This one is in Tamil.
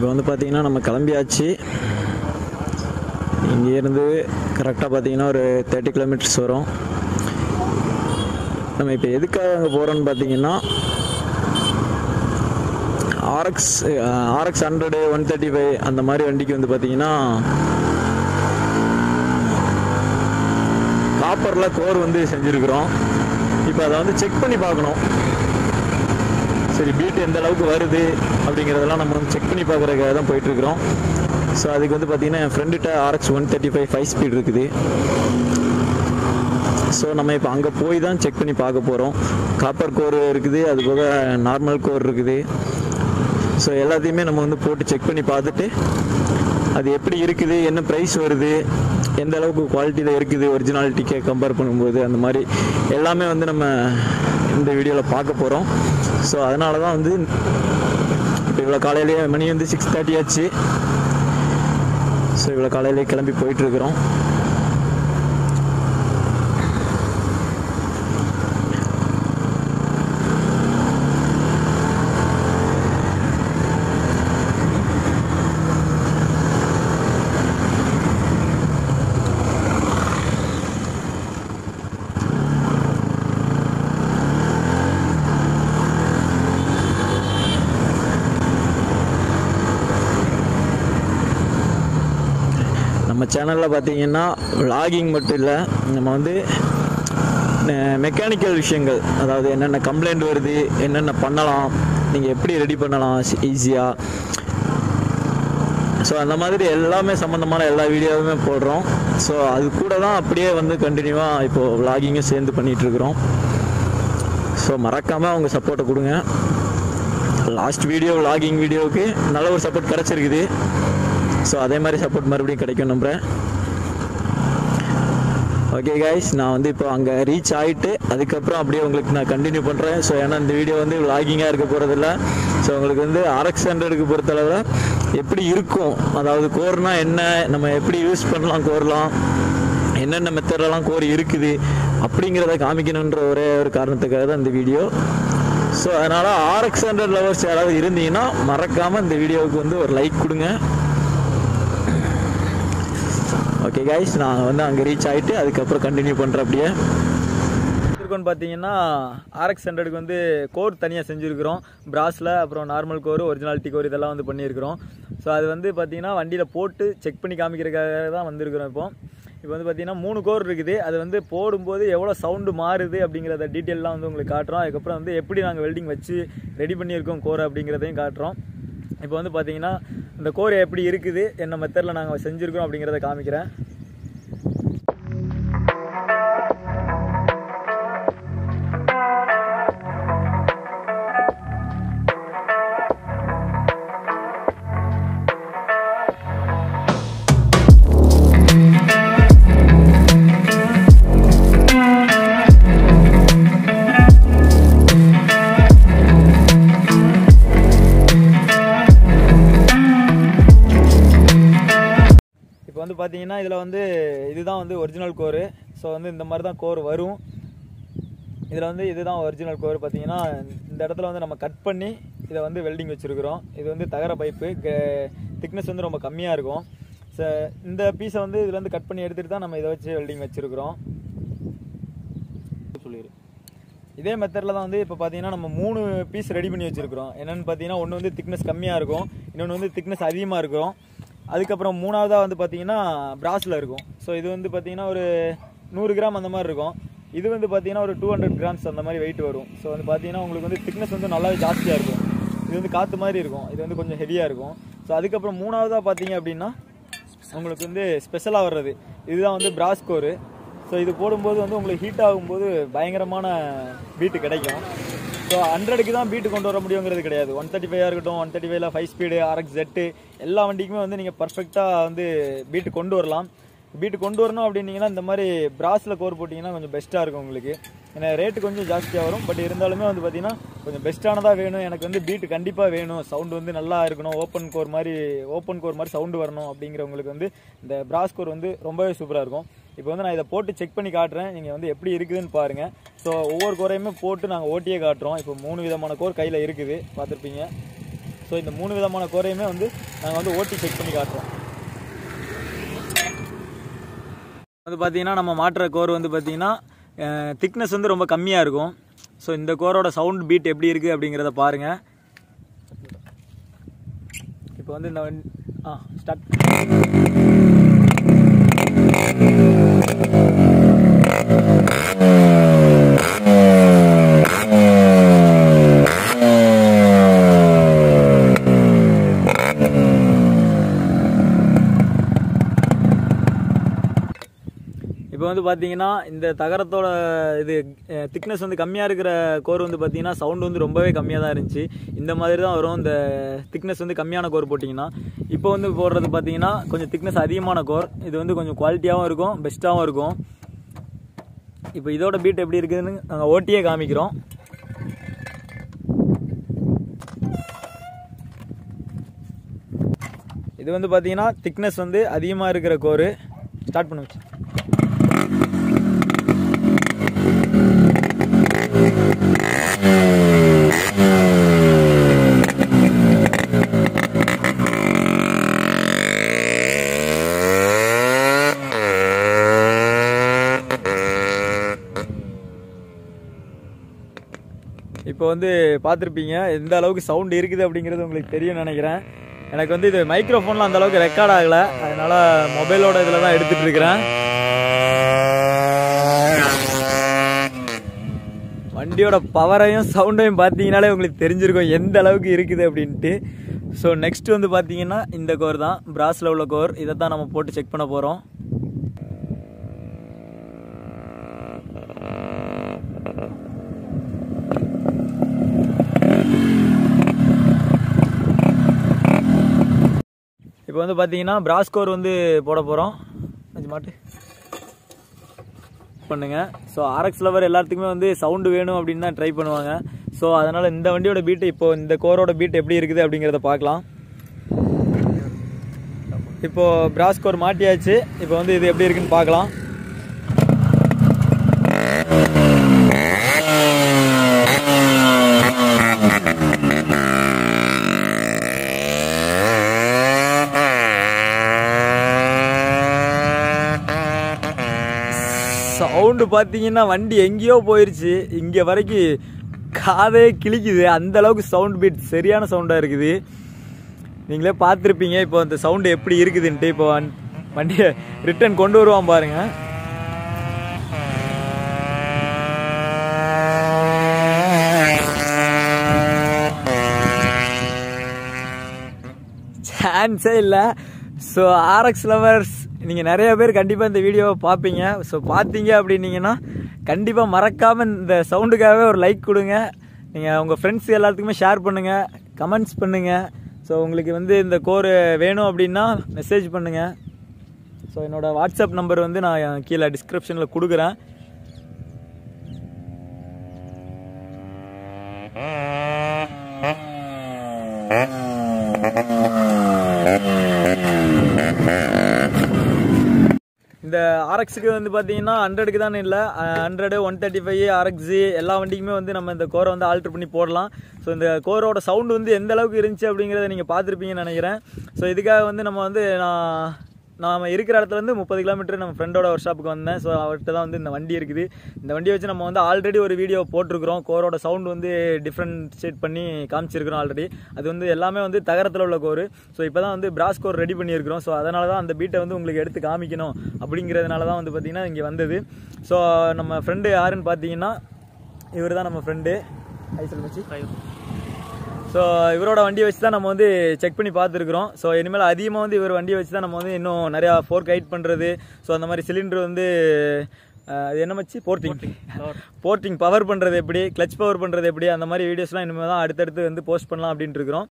வந்து பார்த்தீங்கன்னா நம்ம கிளம்பியாச்சு இங்கேருந்து கரெக்டாக பார்த்தீங்கன்னா ஒரு தேர்ட்டி கிலோமீட்டர்ஸ் வரும் நம்ம இப்போ எதுக்காக அங்கே போகிறோன்னு பார்த்தீங்கன்னா RX RX hundred one thirty five அந்த மாதிரி வண்டிக்கு வந்து பார்த்தீங்கன்னா காப்பரில் கோர் வந்து செஞ்சுருக்குறோம் இப்போ அதை வந்து செக் பண்ணி பார்க்கணும் சரி பீட் எந்த அளவுக்கு வருது அப்படிங்கிறதெல்லாம் நம்ம வந்து செக் பண்ணி பார்க்குறதுக்காக தான் போயிட்டுருக்குறோம் ஸோ அதுக்கு வந்து பார்த்தீங்கன்னா என் ஃப்ரெண்டுகிட்ட RX one thirty five five speed இருக்குது ஸோ நம்ம இப்போ அங்கே போய் தான் செக் பண்ணி பார்க்க போகிறோம் காப்பர் கோர் இருக்குது அது போக நார்மல் கோர் இருக்குது ஸோ எல்லாத்தையுமே நம்ம வந்து போட்டு செக் பண்ணி பார்த்துட்டு அது எப்படி இருக்குது என்ன ப்ரைஸ் வருது எந்த அளவுக்கு குவாலிட்டியில் இருக்குது ஒரிஜினாலிட்டிக்கு கம்பேர் பண்ணும்போது அந்த மாதிரி எல்லாமே வந்து நம்ம இந்த வீடியோவில் பார்க்க போகிறோம் ஸோ அதனால தான் வந்து இப்போ இவ்வளோ காலையிலேயே மணி வந்து சிக்ஸ் தேர்ட்டி ஆச்சு ஸோ இவ்வளோ காலையிலேயே கிளம்பி போயிட்டுருக்குறோம் நம்ம சேனலில் பார்த்தீங்கன்னா vlogging மட்டும் இல்லை நம்ம வந்து மெக்கானிக்கல் விஷயங்கள் அதாவது என்னென்ன கம்ப்ளைண்ட் வருது என்னென்ன பண்ணலாம் நீங்கள் எப்படி ரெடி பண்ணலாம் ஈஸியாக ஸோ அந்த மாதிரி எல்லாமே சம்மந்தமான எல்லா வீடியோவுமே போடுறோம் ஸோ அது கூட தான் அப்படியே வந்து கண்டினியூவாக இப்போது விலாகிங்கும் சேர்ந்து பண்ணிகிட்ருக்குறோம் ஸோ மறக்காமல் அவங்க சப்போர்ட்டை கொடுங்க லாஸ்ட் வீடியோ விலாகிங் வீடியோவுக்கு நல்ல ஒரு சப்போர்ட் கிடச்சிருக்குது ஸோ அதே மாதிரி சப்போர்ட் மறுபடியும் கிடைக்கும் நம்புகிறேன் ஓகே கைஸ் நான் வந்து இப்போ அங்கே ரீச் ஆகிட்டு அதுக்கப்புறம் அப்படியே உங்களுக்கு நான் கண்டினியூ பண்ணுறேன் ஸோ ஏன்னா இந்த வீடியோ வந்து விலாகிங்காக இருக்க போகிறதில்ல ஸோ உங்களுக்கு வந்து ஆர்எக்ஸ் ஹண்ட்ரடுக்கு பொறுத்தளவில் எப்படி இருக்கும் அதாவது கோர்னா என்ன நம்ம எப்படி யூஸ் பண்ணலாம் கோர்லாம் என்னென்ன மெத்தட்லலாம் கோர் இருக்குது அப்படிங்கிறத காமிக்கணுன்ற ஒரே ஒரு காரணத்துக்காக தான் இந்த வீடியோ ஸோ அதனால் ஆர்எக்ஸ் ஹண்ட்ரட் லவர்ஸ் யாராவது இருந்தீங்கன்னா மறக்காமல் இந்த வீடியோவுக்கு வந்து ஒரு லைக் கொடுங்க ஓகே கைஸ் நான் வந்து அங்கே ரீச் ஆகிட்டு அதுக்கப்புறம் கண்டினியூ பண்ணுறேன் அப்படியே இருக்கோன்னு பார்த்தீங்கன்னா ஆர்எக்ஸ் ஹண்ட்ரடுக்கு வந்து கோர் தனியாக செஞ்சுருக்கிறோம் பிராஸில் அப்புறம் நார்மல் கோர் ஒரிஜினாலிட்டி கோர் இதெல்லாம் வந்து பண்ணியிருக்கிறோம் ஸோ அது வந்து பார்த்தீங்கன்னா வண்டியில் போட்டு செக் பண்ணி காமிக்கிறதுக்காக தான் வந்திருக்கிறோம் இப்போ இப்போ வந்து பார்த்தீங்கன்னா மூணு கோர் இருக்குது அது வந்து போடும்போது எவ்வளோ சவுண்டு மாறுது அப்படிங்கிறத டீட்டெயிலாம் வந்து உங்களுக்கு காட்டுறோம் அதுக்கப்புறம் வந்து எப்படி நாங்கள் வெல்டிங் வச்சு ரெடி பண்ணியிருக்கோம் கோர் அப்படிங்கிறதையும் காட்டுறோம் இப்போ வந்து பார்த்தீங்கன்னா இந்த கோர் எப்படி இருக்குது என்ன மெத்தடில் நாங்கள் செஞ்சுருக்கோம் அப்படிங்கிறத காமிக்கிறேன் இப்போ வந்து பார்த்தீங்கன்னா இதில் வந்து இதுதான் வந்து ஒரிஜினல் கோரு ஸோ வந்து இந்த மாதிரி தான் கோர் வரும் இதில் வந்து இதுதான் ஒரிஜினல் கோர் பார்த்தீங்கன்னா இந்த இடத்துல வந்து நம்ம கட் பண்ணி இதை வந்து வெல்டிங் வச்சுருக்குறோம் இது வந்து தகர பைப்பு திக்னஸ் வந்து ரொம்ப கம்மியாக இருக்கும் ஸோ இந்த பீஸை வந்து இதில் வந்து கட் பண்ணி எடுத்துகிட்டு தான் நம்ம இதை வச்சு வெல்டிங் வச்சுருக்குறோம் சொல்லிடு இதே மெத்தடில் தான் வந்து இப்போ பார்த்தீங்கன்னா நம்ம மூணு பீஸ் ரெடி பண்ணி வச்சுருக்கிறோம் என்னென்னு பார்த்தீங்கன்னா ஒன்று வந்து திக்னஸ் கம்மியாக இருக்கும் இன்னொன்று வந்து திக்னஸ் அதிகமாக இருக்கும் அதுக்கப்புறம் மூணாவதாக வந்து பார்த்தீங்கன்னா பிராஸில் இருக்கும் ஸோ இது வந்து பார்த்தீங்கன்னா ஒரு நூறு கிராம் அந்த மாதிரி இருக்கும் இது வந்து பார்த்தீங்கன்னா ஒரு டூ ஹண்ட்ரட் கிராம்ஸ் அந்த மாதிரி வெயிட் வரும் ஸோ வந்து பார்த்தீங்கன்னா உங்களுக்கு வந்து திக்னஸ் வந்து நல்லாவே ஜாஸ்தியாக இருக்கும் இது வந்து காற்று மாதிரி இருக்கும் இது வந்து கொஞ்சம் ஹெவியாக இருக்கும் ஸோ அதுக்கப்புறம் மூணாவதாக பார்த்தீங்க அப்படின்னா உங்களுக்கு வந்து ஸ்பெஷலாக வர்றது இதுதான் வந்து பிராஸ் கோரு ஸோ இது போடும்போது வந்து உங்களுக்கு ஹீட் ஆகும்போது பயங்கரமான பீட்டு கிடைக்கும் ஸோ ஹண்ட்ரடுக்கு தான் பீட்டு கொண்டு வர முடியுங்கிறது கிடையாது ஒன் தேர்ட்டி ஃபைவாக இருக்கட்டும் ஒன் தேர்ட்டி ஃபைவ்ல ஃபைவ் ஸ்பீடு ஆர்எக்ஸ் ஜெட்டு எல்லா வண்டிக்குமே வந்து நீங்கள் பர்ஃபெக்டாக வந்து பீட்டு கொண்டு வரலாம் பீட்டு கொண்டு வரணும் அப்படின்னீங்கன்னா இந்த மாதிரி பிராஸில் கோர் போட்டிங்கன்னா கொஞ்சம் பெஸ்ட்டாக இருக்கும் உங்களுக்கு ஏன்னா ரேட்டு கொஞ்சம் ஜாஸ்தியாக வரும் பட் இருந்தாலுமே வந்து பார்த்தீங்கன்னா கொஞ்சம் பெஸ்ட்டானதாக வேணும் எனக்கு வந்து பீட்டு கண்டிப்பாக வேணும் சவுண்டு வந்து நல்லா இருக்கணும் ஓப்பன் கோர் மாதிரி ஓப்பன் கோர் மாதிரி சவுண்டு வரணும் அப்படிங்கிறவங்களுக்கு வந்து இந்த பிராஸ் கோர் வந்து ரொம்பவே சூப்பராக இருக்கும் இப்போ வந்து நான் இதை போட்டு செக் பண்ணி காட்டுறேன் நீங்கள் வந்து எப்படி இருக்குதுன்னு பாருங்கள் ஸோ ஒவ்வொரு கோரையுமே போட்டு நாங்கள் ஓட்டியே காட்டுறோம் இப்போ மூணு விதமான கோர் கையில் இருக்குது பார்த்துருப்பீங்க ஸோ இந்த மூணு விதமான கோரையுமே வந்து நாங்கள் வந்து ஓட்டி செக் பண்ணி காட்டுறோம் வந்து பார்த்தீங்கன்னா நம்ம மாட்டுற கோர் வந்து பார்த்தீங்கன்னா திக்னஸ் வந்து ரொம்ப கம்மியாக இருக்கும் ஸோ இந்த கோரோட சவுண்ட் பீட் எப்படி இருக்குது அப்படிங்கிறத பாருங்கள் இப்போ வந்து இந்த வண்டி ஆ ஸ்டார்ட் இப்போ வந்து பார்த்தீங்கன்னா இந்த தகரத்தோட இது திக்னஸ் வந்து கம்மியாக இருக்கிற கோர் வந்து பார்த்தீங்கன்னா சவுண்ட் வந்து ரொம்பவே கம்மியாக தான் இருந்துச்சு இந்த மாதிரி தான் வரும் இந்த திக்னஸ் வந்து கம்மியான கோர் போட்டிங்கன்னா இப்போ வந்து போடுறது பார்த்தீங்கன்னா கொஞ்சம் திக்னஸ் அதிகமான கோர் இது வந்து கொஞ்சம் குவாலிட்டியாகவும் இருக்கும் பெஸ்ட்டாகவும் இருக்கும் இப்போ இதோட பீட் எப்படி இருக்குதுன்னு நாங்கள் ஓட்டியே காமிக்கிறோம் இது வந்து பார்த்தீங்கன்னா திக்னஸ் வந்து அதிகமாக இருக்கிற கோர் ஸ்டார்ட் பண்ண வச்சு இப்போ வந்து பார்த்துருப்பீங்க எந்த அளவுக்கு சவுண்ட் இருக்குது அப்படிங்கிறது உங்களுக்கு தெரியும் நினைக்கிறேன் எனக்கு வந்து இது மைக்ரோஃபோனில் அந்த அளவுக்கு ரெக்கார்ட் ஆகலை அதனால மொபைலோட இதில் தான் எடுத்துட்டு இருக்கிறேன் வண்டியோட பவரையும் சவுண்டையும் பார்த்தீங்கனாலே உங்களுக்கு தெரிஞ்சிருக்கும் எந்த அளவுக்கு இருக்குது அப்படின்ட்டு ஸோ நெக்ஸ்ட் வந்து பார்த்தீங்கன்னா இந்த கோர் தான் பிராஸில் உள்ள கோர் இதை தான் நம்ம போட்டு செக் பண்ண போகிறோம் இப்போ வந்து பார்த்தீங்கன்னா பிராஸ் கோர் வந்து போட போகிறோம் அஞ்சு மாட்டு பண்ணுங்க ஸோ ஆர்எக்ஸ் லவர் எல்லாத்துக்குமே வந்து சவுண்டு வேணும் அப்படின்னு தான் ட்ரை பண்ணுவாங்க ஸோ அதனால் இந்த வண்டியோட பீட்டு இப்போ இந்த கோரோட பீட் எப்படி இருக்குது அப்படிங்கிறத பார்க்கலாம் இப்போ பிராஸ் கோர் மாட்டியாச்சு இப்போ வந்து இது எப்படி இருக்குன்னு பார்க்கலாம் சவுண்டு பார்த்தீங்கன்னா வண்டி எங்கேயோ போயிருச்சு இங்கே வரைக்கும் காதே கிழிக்குது அந்த அளவுக்கு சவுண்ட் பீட் சரியான சவுண்டாக இருக்குது நீங்களே பார்த்துருப்பீங்க இப்போ அந்த சவுண்டு எப்படி இருக்குதுன்ட்டு இப்போ வண்- வண்டியை ரிட்டர்ன் கொண்டு வருவான் பாருங்க சான்ஸே இல்லை ஸோ ஆர்எக்ஸ் லவர்ஸ் நீங்கள் நிறைய பேர் கண்டிப்பாக இந்த வீடியோவை பார்ப்பீங்க ஸோ பார்த்தீங்க அப்படின்னீங்கன்னா கண்டிப்பாக மறக்காமல் இந்த சவுண்டுக்காகவே ஒரு லைக் கொடுங்க நீங்கள் உங்கள் ஃப்ரெண்ட்ஸ் எல்லாத்துக்குமே ஷேர் பண்ணுங்கள் கமெண்ட்ஸ் பண்ணுங்கள் ஸோ உங்களுக்கு வந்து இந்த கோர் வேணும் அப்படின்னா மெசேஜ் பண்ணுங்கள் ஸோ என்னோட வாட்ஸ்அப் நம்பர் வந்து நான் கீழே டிஸ்கிரிப்ஷனில் கொடுக்குறேன் இந்த ஆர்எக்ஸுக்கு வந்து பார்த்தீங்கன்னா ஹண்ட்ரடுக்கு தானே இல்லை ஹண்ட்ரடு ஒன் தேர்ட்டி ஃபைவ் ஆர்எக்ஸி எல்லா வண்டிக்குமே வந்து நம்ம இந்த கோரை வந்து ஆல்ட்ரு பண்ணி போடலாம் ஸோ இந்த கோரோட சவுண்டு வந்து எந்த அளவுக்கு இருந்துச்சு அப்படிங்கிறத நீங்கள் பார்த்துருப்பீங்கன்னு நினைக்கிறேன் ஸோ இதுக்காக வந்து நம்ம வந்து நான் நாம் இருக்கிற இடத்துல இருந்து முப்பது கிலோமீட்டர் நம்ம ஃப்ரெண்டோட ஒர்க் ஷாப்புக்கு வந்தேன் ஸோ அவர்கிட்ட தான் வந்து இந்த வண்டி இருக்குது இந்த வண்டியை வச்சு நம்ம வந்து ஆல்ரெடி ஒரு வீடியோ போட்டிருக்கிறோம் கோரோட சவுண்ட் வந்து டிஃப்ரென்ஷியேட் பண்ணி காமிச்சிருக்கிறோம் ஆல்ரெடி அது வந்து எல்லாமே வந்து தகரத்தில் உள்ள கோர் ஸோ இப்போ தான் வந்து பிராஸ் கோர் ரெடி பண்ணியிருக்கிறோம் ஸோ அதனால தான் அந்த பீட்டை வந்து உங்களுக்கு எடுத்து காமிக்கணும் அப்படிங்கிறதுனால தான் வந்து பார்த்திங்கன்னா இங்கே வந்தது ஸோ நம்ம ஃப்ரெண்டு யாருன்னு பார்த்தீங்கன்னா இவர் தான் நம்ம ஃப்ரெண்டு ஐசல் மச்சி ஸோ இவரோட வண்டியை வச்சு தான் நம்ம வந்து செக் பண்ணி பார்த்துருக்குறோம் ஸோ இனிமேல் அதிகமாக வந்து இவர் வண்டியை வச்சு தான் நம்ம வந்து இன்னும் நிறையா ஃபோர்க் ஹைட் பண்ணுறது ஸோ அந்த மாதிரி சிலிண்டர் வந்து அஹ், அது என்ன மச்சி போர்ட்டிங் போர்ட்டிங் பவர் பண்ணுறது எப்படி கிளச் பவர் பண்ணுறது எப்படி அந்த மாதிரி வீடியோஸ்லாம் இனிமேல் தான் அடுத்தடுத்து வந்து போஸ்ட் பண்ணலாம் அப்படின்ட்டு இருக்கிறோம்